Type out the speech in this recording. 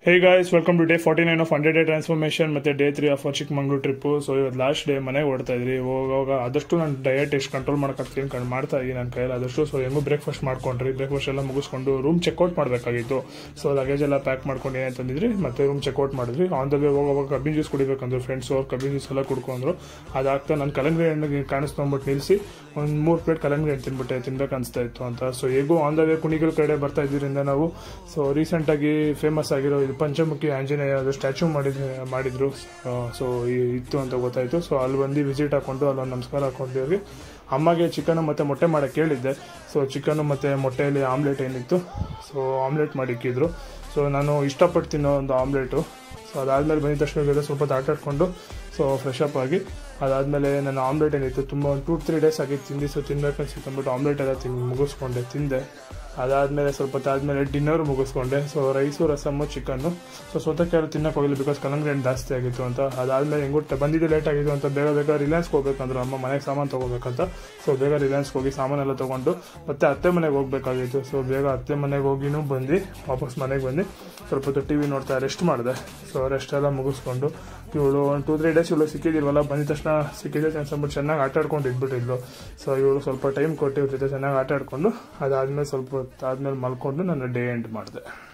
hey guys welcome to day forty nine of hundred day transformation ಮತ್ತೆ day three of Chikmagalur trip so ಇವತ್ತು last day ಮನೆಗೆ ಓಡ್ತಾ ಇದ್ರಿ ಹೋಗುವಾಗ ಆದಷ್ಟು ನಾನು ಡಯಟ್ ಎಷ್ಟು ಕಂಟ್ರೋಲ್ ಮಾಡೋಕ್ಕಾಗ್ತೀನಿ ಕಂಡು ಮಾಡ್ತಾ ಇದ್ದೀನಿ ನನ್ನ ಕೈಯಲ್ಲಿ ಆದಷ್ಟು ಸೊ ಹೆಂಗೂ ಬ್ರೇಕ್ಫಾಸ್ಟ್ ಮಾಡ್ಕೊಂಡ್ರಿ ಬ್ರೇಕ್ಫಾಸ್ಟ್ ಎಲ್ಲ ಮುಗಿಸ್ಕೊಂಡು ರೂಮ್ ಚೆಕ್ಔಟ್ ಮಾಡಬೇಕಾಗಿತ್ತು ಸೊ ಲಗೇಜ್ ಎಲ್ಲ ಪ್ಯಾಕ್ ಮಾಡ್ಕೊಂಡು ಏನಂತಂದಿದ್ರಿ ಮತ್ತೆ ರೂಮ್ ಚೆಕ್ಔಟ್ ಮಾಡಿದ್ರಿ ಆನ್ ದ ವೇ ಹೋಗುವಾಗ ಕಬ್ಬಿನ ಜ್ಯೂಸ್ ಕುಡಿಬೇಕಂದ್ರು ಫ್ರೆಂಡ್ಸ್ ಅವ್ರು ಕಬ್ಬಿನ ಜ್ಯೂಸ್ ಎಲ್ಲ ಕುಡ್ಕೊಂಡ್ರು ಅದಾಗ್ತಾ ನಾನು ಕಲ್ಲಂಗಡಿ ಹಣ್ಣಿಗೆ ಕಾಣಿಸ್ಕೊಂಡ್ಬಿಟ್ಟು ನಿಲ್ಲಿಸಿ ಒಂದು ಮೂರು ಪ್ಲೇಟ್ ಕಲ್ಲಂಗಡಿ ಹಣ್ಣು ತಿನ್ಬಿಟ್ಟೆ ತಿನ್ಬೇಕು ಅನಿಸ್ತಾ ಇತ್ತು ಅಂತ ಸೊ ಹೇಗೂ ಆನ್ ದ ವೇ ಕುಣಿಗಲ್ ಕಡೆ ಬರ್ತಾ ಇದ್ರಿಂದ ನಾವು ಸೊ ರೀಸೆಂಟಾಗಿ ಫೇಮಸ್ ಆಗಿರೋ ಇದು ಪಂಚಮುಖಿ ಆಂಜನೇಯ ಅದು ಸ್ಟ್ಯಾಚು ಮಾಡಿದ್ರು ಮಾಡಿದ್ರು ಸೊ ಇತ್ತು ಅಂತ ಗೊತ್ತಾಯಿತು ಸೊ ಅಲ್ಲಿ ಬಂದು ವಿಸಿಟ್ ಹಾಕೊಂಡು ಅಲ್ಲೊಂದು ನಮಸ್ಕಾರ ಹಾಕೊಂಡಿವ್ರಿ ಅಮ್ಮಗೆ ಚಿಕನ್ ಮತ್ತು ಮೊಟ್ಟೆ ಮಾಡಕ್ಕೆ ಕೇಳಿದ್ದೆ ಸೊ ಚಿಕನ್ ಮತ್ತು ಮೊಟ್ಟೆಯಲ್ಲಿ ಆಮ್ಲೆಟ್ ಏನಿತ್ತು ಸೊ ಆಮ್ಲೆಟ್ ಮಾಡಿಕ್ಕಿದ್ರು ಸೊ ನಾನು ಇಷ್ಟಪಟ್ಟು ತಿನ್ನೋ ಒಂದು ಆಮ್ಲೆಟು ಸೊ ಅದಾದಮೇಲೆ ಬಂದಿದ ತಕ್ಷಣ ಬೇಗ ಸ್ವಲ್ಪ ಹೊತ್ತು ಆಟ ಆಡ್ಕೊಂಡು ಸೊ ಫ್ರೆಶ್ ಅಪ್ ಆಗಿ ಅದಾದಮೇಲೆ ನನ್ನ ಆಮ್ಲೆಟ್ ಏನಿತ್ತು ತುಂಬ ಒಂದು ಟೂ ತ್ರೀ ಡೇಸ್ ಆಗಿತ್ತು ತಿಂದು ಸೊ ತಿನ್ಬೇಕು ಅನ್ಸಿತ್ತು ಅಂದ್ಬಿಟ್ಟು ಆಮ್ಲೆಟ್ ಎಲ್ಲ ತಿಂದು ಮುಗಿಸ್ಕೊಂಡೆ ತಿಂದೆ ಅದಾದಮೇಲೆ ಸ್ವಲ್ಪ ಹೊತ್ತಾದಮೇಲೆ ಡಿನ್ನರ್ ಮುಗಿಸ್ಕೊಂಡೆ so rice rasam chicken so ಸೌತೆಕಾಯಿ ಎಲ್ಲ ತಿನ್ನಕ್ಕೆ ಹೋಗಿಲ್ಲ ಬಿಕಾಸ್ ಕಲ್ಲಂಗಡಿ ಹಣ್ಣು ಜಾಸ್ತಿ ಆಗಿತ್ತು ಅಂತ ಅದಾದಮೇಲೆ ಹೆಂಗೂ ಬಂದಿದ್ದು ಲೇಟ್ ಆಗಿತ್ತು ಅಂತ ಬೇಗ ಬೇಗ ರಿಲಯನ್ಸ್ಗೆ ಹೋಗ್ಬೇಕಂದ್ರು ಅಮ್ಮ ಮನೆಗೆ ಸಾಮಾನು ತೊಗೋಬೇಕಂತ ಸೊ ಬೇಗ ರಿಲಯನ್ಸ್ಗೆ ಹೋಗಿ ಸಾಮಾನೆಲ್ಲ ತೊಗೊಂಡು ಮತ್ತೆ ಅತ್ತೆ ಮನೆಗೆ ಹೋಗ್ಬೇಕಾಗಿತ್ತು ಸೊ ಬೇಗ ಅತ್ತೆ ಮನೆಗೆ ಹೋಗಿನೂ ಬಂದು ವಾಪಸ್ ಮನೆಗೆ ಬಂದು ಸ್ವಲ್ಪ ಹೊತ್ತು ಟಿ ವಿ ನೋಡ್ತಾ ರೆಸ್ಟ್ ಮಾಡಿದೆ ಸೊ ರೆಸ್ಟ್ ಎಲ್ಲ ಮುಗಿಸ್ಕೊಂಡು ಇವಳು ಒಂದು ಟೂ ತ್ರೀ ಡೇಸ್ ಇವಳು ಸಿಕ್ಕಿದಿಲ್ವಲ್ಲ ಬಂದಿದ ತಕ್ಷಣ ಸಿಕ್ಕಿದೆ ಅನ್ಸ್ಬಿಟ್ಟು ಚೆನ್ನಾಗಿ ಆಟ ಆಡ್ಕೊಂಡು ಇದ್ಬಿಟ್ಟಿದ್ಲು ಸೊ ಇವಳು ಸ್ವಲ್ಪ ಟೈಮ್ ಕೊಟ್ಟು ಇವ್ರ ಜೊತೆ ಚೆನ್ನಾಗಿ ಆಟ ಆಡ್ಕೊಂಡು ಅದಾದಮೇಲೆ ಸ್ವಲ್ಪ ಹೊತ್ತು ಆದಮೇಲೆ ಮಲ್ಕೊಂಡು ನಾನು ಡೇ ಎಂಡ್ ಮಾಡಿದೆ